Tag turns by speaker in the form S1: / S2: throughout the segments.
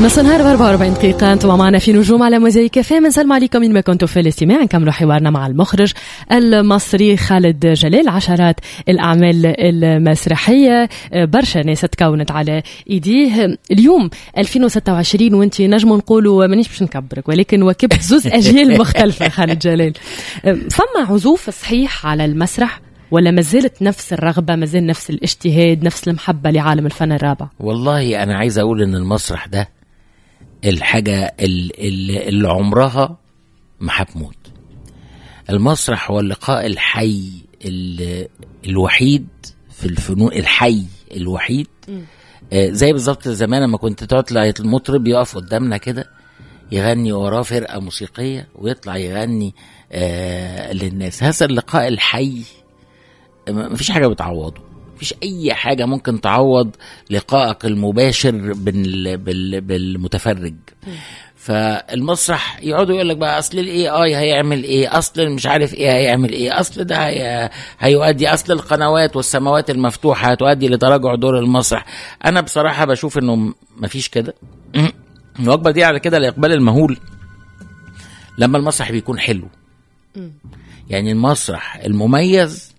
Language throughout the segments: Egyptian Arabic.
S1: نص النهار ب 44 دقيقة انتم معنا في نجوم على موزايك كافيه بنسلم عليكم من ما كنتوا في الاستماع نكملوا حوارنا مع المخرج المصري خالد جلال عشرات الأعمال المسرحية برشا ناس تكونت على إيديه اليوم 2026 وانت نجم نقولوا مانيش باش نكبرك ولكن وكبت زوز أجيال مختلفة خالد جلال فما عزوف صحيح على المسرح ولا ما زالت نفس الرغبة ما زال نفس الاجتهاد نفس المحبة لعالم الفن الرابع
S2: والله أنا عايز أقول إن المسرح ده الحاجة اللي, اللي عمرها ما هتموت المسرح هو اللقاء الحي الوحيد في الفنون الحي الوحيد آه زي بالظبط زمان لما كنت تطلع المطرب يقف قدامنا كده يغني وراه فرقة موسيقية ويطلع يغني آه للناس هذا اللقاء الحي مفيش حاجة بتعوضه مفيش اي حاجه ممكن تعوض لقائك المباشر بال... بال... بالمتفرج فالمسرح يقعدوا يقول لك بقى اصل الاي اي هيعمل ايه اصل مش عارف ايه هيعمل ايه اصل ده هي... هيؤدي اصل القنوات والسماوات المفتوحه هتؤدي لتراجع دور المسرح انا بصراحه بشوف انه مفيش كده الوجبه دي على كده الاقبال المهول لما المسرح بيكون حلو يعني المسرح المميز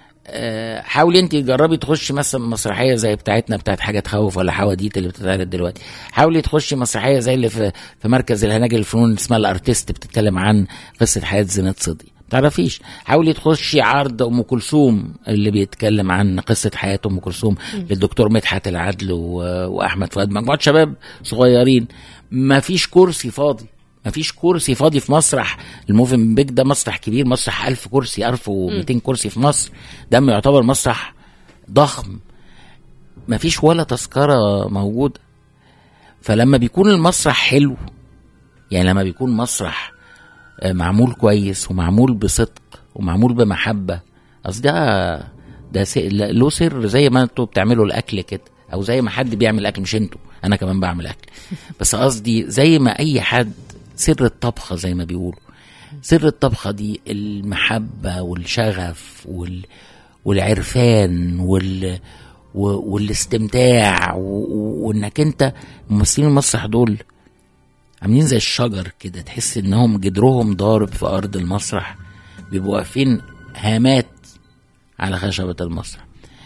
S2: حاولي انت تجربي تخشي مثلا مسرحيه زي بتاعتنا بتاعت حاجه تخوف ولا حواديت اللي بتتعرض دلوقتي حاولي تخشي مسرحيه زي اللي في, في مركز الهناجر الفنون اللي اسمها الارتيست بتتكلم عن قصه حياه زينات صدقي تعرفيش حاولي تخشي عرض ام كلثوم اللي بيتكلم عن قصه حياه ام كلثوم للدكتور مدحت العدل واحمد فؤاد مجموعه شباب صغيرين ما فيش كرسي فاضي ما فيش كرسي فاضي في مسرح الموفن بيج ده مسرح كبير مسرح 1000 كرسي 1200 كرسي في مصر ده يعتبر مسرح ضخم ما فيش ولا تذكرة موجودة فلما بيكون المسرح حلو يعني لما بيكون مسرح معمول كويس ومعمول بصدق ومعمول بمحبة أصل ده ده له سر زي ما انتوا بتعملوا الأكل كده أو زي ما حد بيعمل أكل مش انتوا أنا كمان بعمل أكل بس قصدي زي ما أي حد سر الطبخه زي ما بيقولوا سر الطبخه دي المحبه والشغف وال والعرفان وال والاستمتاع وانك انت ممثلين المسرح دول عاملين زي الشجر كده تحس انهم جدرهم ضارب في ارض المسرح بيبقوا واقفين هامات على خشبة المسرح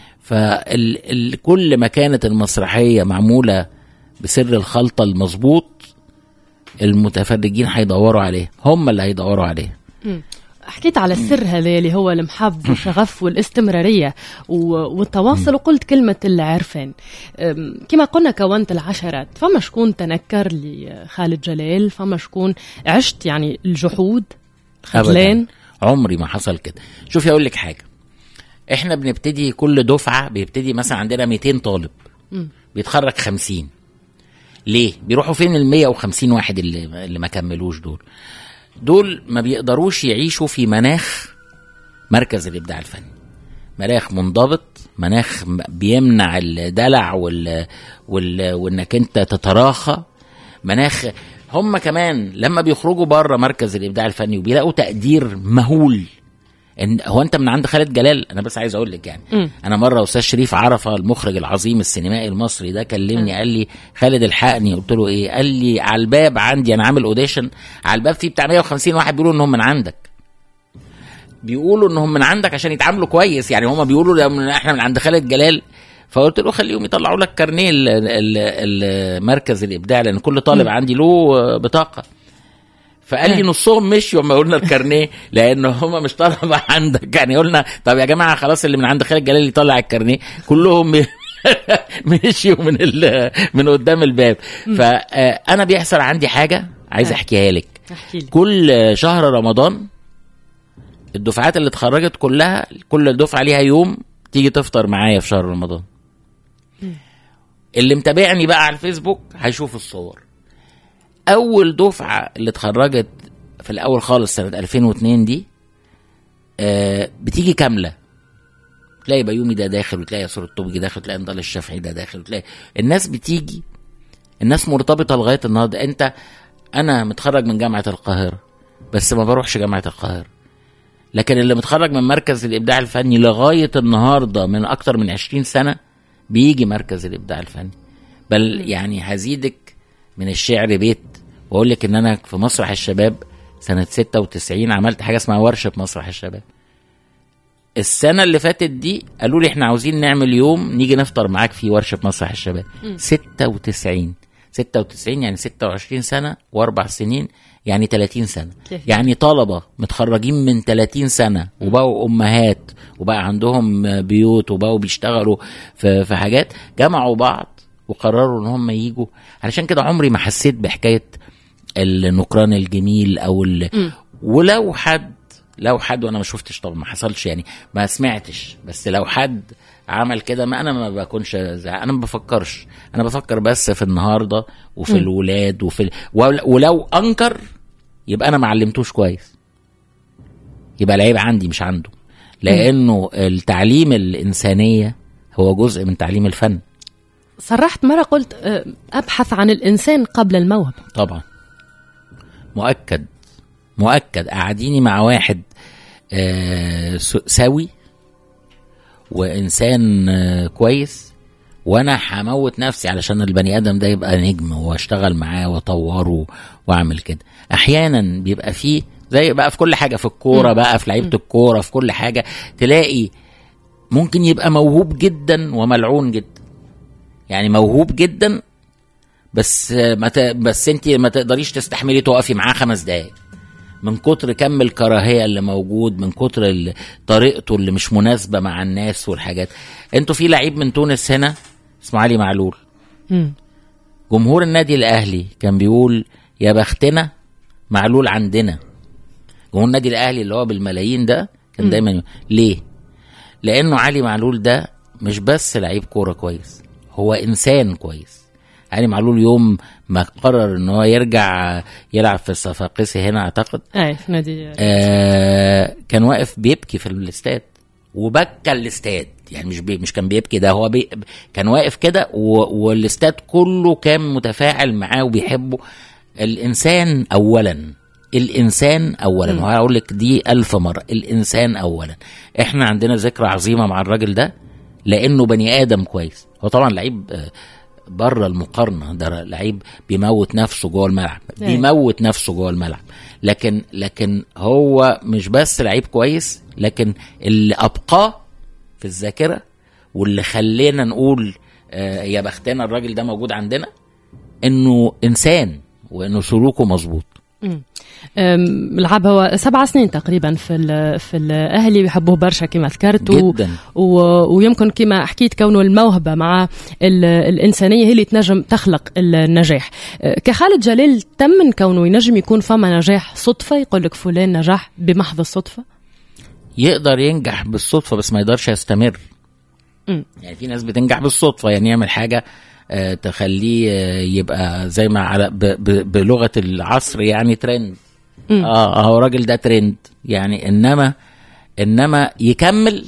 S2: فكل ما كانت المسرحية معمولة بسر الخلطة المظبوط المتفرجين هيدوروا عليه هم اللي هيدوروا عليه
S1: حكيت على السر هذا اللي هو المحب والشغف والاستمرارية والتواصل وقلت كلمة العرفان كما قلنا كونت العشرات فما شكون تنكر لي خالد جلال فما شكون عشت يعني الجحود خذلان
S2: عمري ما حصل كده شوفي اقول لك حاجة احنا بنبتدي كل دفعة بيبتدي مثلا عندنا 200 طالب بيتخرج 50 ليه؟ بيروحوا فين ال 150 واحد اللي, اللي ما كملوش دول؟ دول ما بيقدروش يعيشوا في مناخ مركز الابداع الفني. مناخ منضبط، مناخ بيمنع الدلع وال... وال... وانك انت تتراخى، مناخ هم كمان لما بيخرجوا بره مركز الابداع الفني وبيلاقوا تقدير مهول ان هو انت من عند خالد جلال انا بس عايز اقول لك يعني م. انا مره استاذ شريف عرفه المخرج العظيم السينمائي المصري ده كلمني م. قال لي خالد الحقني قلت له ايه قال لي على الباب عندي انا عامل اوديشن على الباب في بتاع 150 واحد بيقولوا انهم من عندك بيقولوا انهم من عندك عشان يتعاملوا كويس يعني هم بيقولوا من احنا من عند خالد جلال فقلت له خليهم يطلعوا لك كارنيه المركز الابداع لان كل طالب م. عندي له بطاقه فقال لي نصهم مشيوا لما قلنا الكارنيه لان هم مش طلبه عندك يعني قلنا طب يا جماعه خلاص اللي من عند خالد جلال يطلع الكارنيه كلهم مشيوا من من قدام الباب فانا بيحصل عندي حاجه عايز احكيها لك كل شهر رمضان الدفعات اللي اتخرجت كلها كل دفعه ليها يوم تيجي تفطر معايا في شهر رمضان اللي متابعني بقى على الفيسبوك هيشوف الصور اول دفعه اللي اتخرجت في الاول خالص سنه 2002 دي آه بتيجي كامله تلاقي بيومي ده داخل وتلاقي ياسر الطبجي داخل وتلاقي نضال الشافعي ده داخل وتلاقي الناس بتيجي الناس مرتبطه لغايه النهارده انت انا متخرج من جامعه القاهره بس ما بروحش جامعه القاهره لكن اللي متخرج من مركز الابداع الفني لغايه النهارده من اكتر من 20 سنه بيجي مركز الابداع الفني بل يعني هزيدك من الشعر بيت واقول لك ان انا في مسرح الشباب سنه 96 عملت حاجه اسمها ورشه مسرح الشباب السنة اللي فاتت دي قالوا لي احنا عاوزين نعمل يوم نيجي نفطر معاك في ورشة مسرح الشباب 96 96 يعني 26 سنة واربع سنين يعني 30 سنة
S1: كيف؟
S2: يعني طلبة متخرجين من 30 سنة وبقوا أمهات وبقى عندهم بيوت وبقوا بيشتغلوا في, في حاجات جمعوا بعض وقرروا ان هم يجوا علشان كده عمري ما حسيت بحكاية النكران الجميل او ال... ولو حد لو حد وانا ما شفتش طبعا ما حصلش يعني ما سمعتش بس لو حد عمل كده ما انا ما بكونش زع- انا ما بفكرش انا بفكر بس في النهارده وفي الولاد وفي ال... ول- ولو انكر يبقى انا ما علمتوش كويس يبقى العيب عندي مش عنده لانه التعليم الانسانيه هو جزء من تعليم الفن
S1: صرحت مرة قلت آه، أبحث عن الإنسان قبل الموهبة
S2: طبعا مؤكد مؤكد قعديني مع واحد آه، س- سوي وانسان آه، كويس وانا هموت نفسي علشان البني ادم ده يبقى نجم واشتغل معاه واطوره واعمل كده احيانا بيبقى فيه زي بقى في كل حاجه في الكوره بقى في لعيبه الكوره في كل حاجه تلاقي ممكن يبقى موهوب جدا وملعون جدا يعني موهوب جدا بس ما ت... بس انت ما تقدريش تستحملي تقفي معاه خمس دقايق من كتر كم الكراهيه اللي موجود من كتر ال- طريقته اللي مش مناسبه مع الناس والحاجات انتوا في لعيب من تونس هنا اسمه علي معلول
S1: مم.
S2: جمهور النادي الاهلي كان بيقول يا بختنا معلول عندنا جمهور النادي الاهلي اللي هو بالملايين ده كان دايما يقول ليه لانه علي معلول ده مش بس لعيب كوره كويس هو انسان كويس علي معلول يوم ما قرر ان هو يرجع يلعب في الصفاقسي هنا اعتقد
S1: أي في نادي
S2: آه كان واقف بيبكي في الاستاد وبكى الاستاد يعني مش بي مش كان بيبكي ده هو بي كان واقف كده و- والاستاد كله كان متفاعل معاه وبيحبه الانسان اولا الانسان اولا وهقول لك دي الف مره الانسان اولا احنا عندنا ذكرى عظيمه مع الراجل ده لانه بني ادم كويس هو طبعا لعيب آه، بره المقارنه ده لعيب بيموت نفسه جوه الملعب
S1: أيوة.
S2: بيموت نفسه جوه الملعب لكن لكن هو مش بس لعيب كويس لكن اللي ابقاه في الذاكره واللي خلينا نقول آه، يا بختنا الراجل ده موجود عندنا انه انسان وانه سلوكه مظبوط
S1: أم، لعب هو سبع سنين تقريبا في ال- في الاهلي بيحبوه برشا كما ذكرت و-
S2: جدا
S1: و... ويمكن كما حكيت كونه الموهبه مع ال... الانسانيه هي اللي تنجم تخلق النجاح أه، كخالد جلال تم كونه ينجم يكون فما نجاح صدفه يقول لك فلان نجح بمحض الصدفه
S2: يقدر ينجح بالصدفه بس ما يقدرش يستمر
S1: مم.
S2: يعني في ناس بتنجح بالصدفه يعني يعمل حاجه آه، تخليه آه، يبقى زي ما على ب ب بلغه العصر يعني ترند
S1: مم.
S2: اه هو الراجل ده ترند يعني انما انما يكمل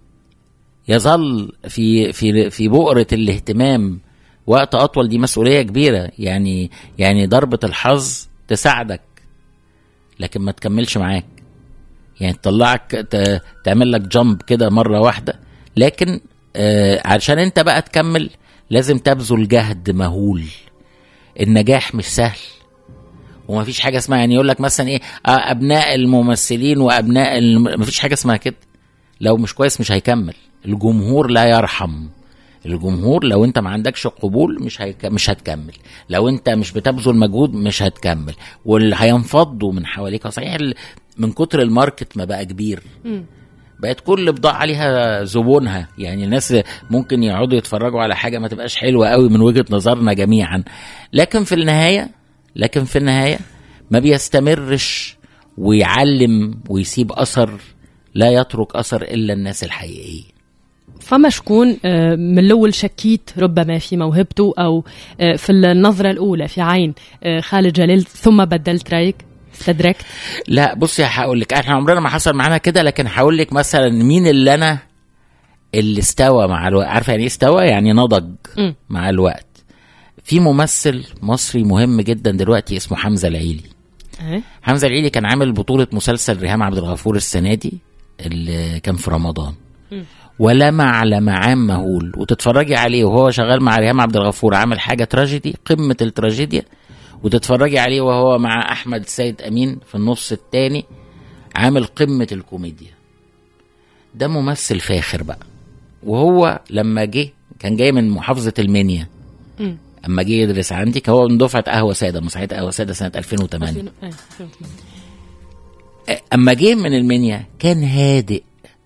S2: يظل في في في بؤره الاهتمام وقت اطول دي مسؤوليه كبيره يعني يعني ضربه الحظ تساعدك لكن ما تكملش معاك يعني تطلعك ت- تعمل لك جامب كده مره واحده لكن آه علشان انت بقى تكمل لازم تبذل جهد مهول النجاح مش سهل وما فيش حاجه اسمها يعني يقول لك مثلا ايه آه ابناء الممثلين وابناء الم... ما فيش حاجه اسمها كده لو مش كويس مش هيكمل الجمهور لا يرحم الجمهور لو انت ما عندكش قبول مش هيك... مش هتكمل لو انت مش بتبذل مجهود مش هتكمل واللي هينفضوا من حواليك صحيح ال- من كتر الماركت ما بقى كبير بقت كل بضاعة عليها زبونها يعني الناس ممكن يقعدوا يتفرجوا على حاجة ما تبقاش حلوة قوي من وجهة نظرنا جميعا لكن في النهاية لكن في النهاية ما بيستمرش ويعلم ويسيب أثر لا يترك أثر إلا الناس الحقيقية
S1: فما شكون آه، من الاول شكيت ربما في موهبته او آه، في النظره الاولى في عين آه، خالد جلال ثم بدلت رايك استدركت
S2: لا بصي هقول لك احنا عمرنا ما حصل معانا كده لكن هقول لك مثلا مين اللي انا اللي استوى مع الوقت عارفه يعني ايه استوى يعني نضج
S1: مم.
S2: مع الوقت في ممثل مصري مهم جدا دلوقتي اسمه حمزه العيلي
S1: أه.
S2: حمزه العيلي كان عامل بطوله مسلسل ريهام عبد الغفور السنه دي اللي كان في رمضان ولمع لمعان مهول وتتفرجي عليه وهو شغال مع ريهام عبد الغفور عامل حاجه تراجيدي قمه التراجيديا وتتفرجي عليه وهو مع احمد سيد امين في النص الثاني عامل قمه الكوميديا ده ممثل فاخر بقى وهو لما جه كان جاي من محافظه المنيا
S1: مم.
S2: اما جه يدرس عندي كان هو من دفعه قهوه ساده مسرحيه قهوه ساده سنه 2008
S1: ألفين- إيه، ألفين وثمانية.
S2: اما جه من المنيا كان هادئ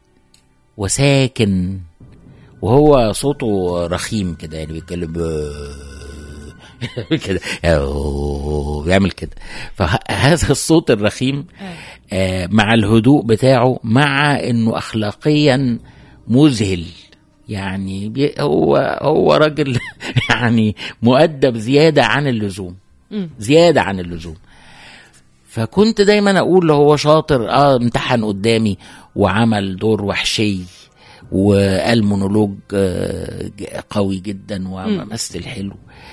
S2: وساكن وهو صوته رخيم كده يعني بيتكلم كده بيعمل كده فهذا الصوت الرخيم آه، مع الهدوء بتاعه مع انه اخلاقيا مذهل يعني بي هو هو راجل يعني مؤدب زياده عن اللزوم
S1: مم.
S2: زياده عن اللزوم فكنت دايما اقول له هو شاطر اه امتحن قدامي وعمل دور وحشي وقال مونولوج آه، ج- قوي جدا وممثل حلو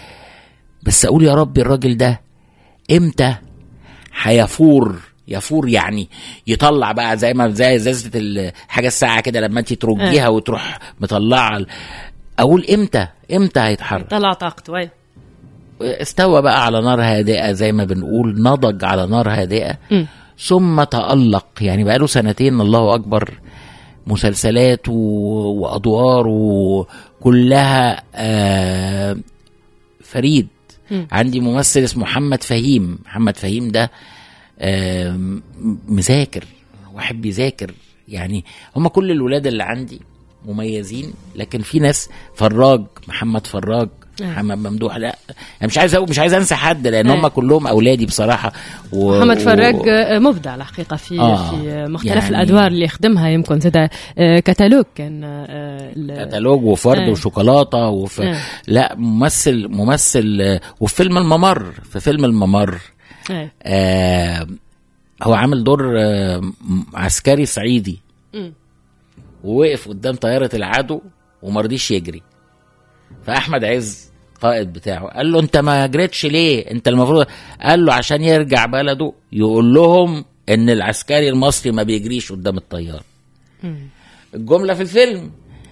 S2: بس اقول يا رب الراجل ده امتى هيفور يفور يعني يطلع بقى زي ما زي ازازه الحاجه الساعه كده لما انت ترجيها وتروح مطلعه ال- اقول امتى امتى هيتحرك
S1: طلع طاقته أي.
S2: استوى بقى على نار هادئه زي ما بنقول نضج على نار هادئه
S1: مم.
S2: ثم تألق يعني بقاله سنتين الله أكبر مسلسلات و- وأدواره كلها آه فريد
S1: مم.
S2: عندي ممثل اسمه محمد فهيم محمد فهيم ده آه م- مذاكر واحد بيذاكر يعني هم كل الولاد اللي عندي مميزين لكن في ناس فراج محمد فراج
S1: آه.
S2: محمد ممدوح لا انا مش عايز أقول مش عايز انسى حد لان
S1: آه.
S2: هم كلهم اولادي بصراحه و...
S1: محمد
S2: و-
S1: فراج آه، مبدع الحقيقة في
S2: آه،
S1: في مختلف
S2: يعني-
S1: الأدوار اللي يخدمها يمكن زاد آه، كتالوج كان آه، ال-
S2: كتالوج وفرد
S1: آه.
S2: وشوكولاته وف...
S1: آه.
S2: لا ممثل ممثل آه، وفي فيلم الممر في فيلم الممر
S1: أي.
S2: آه هو عامل دور آه م- عسكري صعيدي
S1: مم.
S2: ووقف قدام طياره العدو وما رضيش يجري فاحمد عز قائد بتاعه قال له انت ما جريتش ليه انت المفروض قال له عشان يرجع بلده يقول لهم ان العسكري المصري ما بيجريش قدام الطيار
S1: مم.
S2: الجمله في الفيلم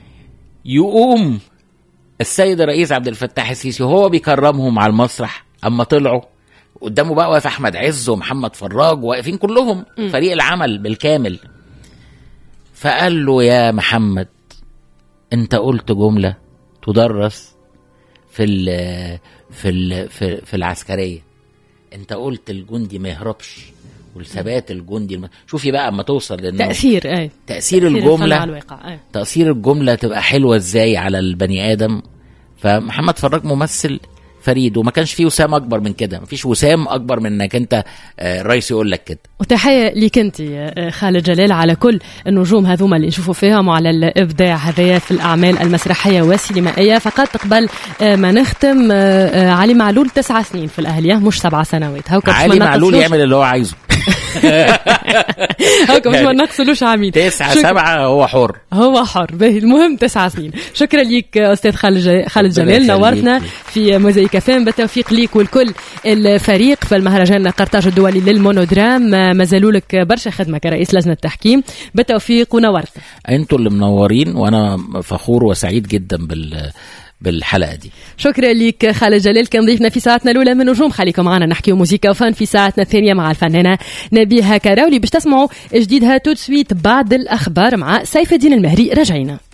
S2: يقوم السيد الرئيس عبد الفتاح السيسي وهو بيكرمهم على المسرح اما طلعوا قدامه بقى واقف احمد عز ومحمد فراج واقفين كلهم فريق العمل بالكامل فقال له يا محمد انت قلت جمله تدرس في ال في ال في, في العسكريه انت قلت الجندي ما يهربش والثبات الجندي الم... شوفي بقى اما توصل لانه
S1: تأثير أي
S2: تاثير
S1: تأثير الفن
S2: الجمله
S1: على الواقع أي.
S2: تأثير الجملة تبقى حلوة ازاي على البني آدم فمحمد فراج ممثل فريد وما كانش فيه وسام أكبر من كده مفيش وسام أكبر من إنك أنت آه، الرئيس يقول لك كده
S1: وتحية ليك انت آه، خالد جلال على كل النجوم هذوما اللي نشوفوا فيهم وعلى الابداع هذايا في الاعمال المسرحيه والسينمائيه فقط قبل آه، ما نختم آه، آه، علي معلول تسعة سنين في الاهليه مش سبع سنوات هوكا
S2: علي معلول يعمل اللي هو عايزه
S1: هوكا مش
S2: يعني
S1: ما نقصلوش عميد
S2: تسعة
S1: شك-
S2: سبعة هو حر
S1: هو حر باهي المهم تسعة سنين شكرا ليك استاذ خالد ج- خالد
S2: ربنا
S1: جلال
S2: يخليك.
S1: نورتنا في موزايك فام بالتوفيق ليك والكل الفريق في المهرجان قرطاج الدولي للمونودرام ما زالوا لك برشا خدمه كرئيس لجنه التحكيم بالتوفيق ونورتنا
S2: انتوا اللي منورين وانا فخور وسعيد جدا بال بالحلقه دي
S1: شكرا لك خالد جلال كان ضيفنا في ساعتنا الاولى من نجوم خليكم معنا نحكيو موسيقى وفن في ساعتنا الثانيه مع الفنانه نبيها كراولي باش تسمعوا جديدها تو سويت بعد الاخبار مع سيف الدين المهري رجعينا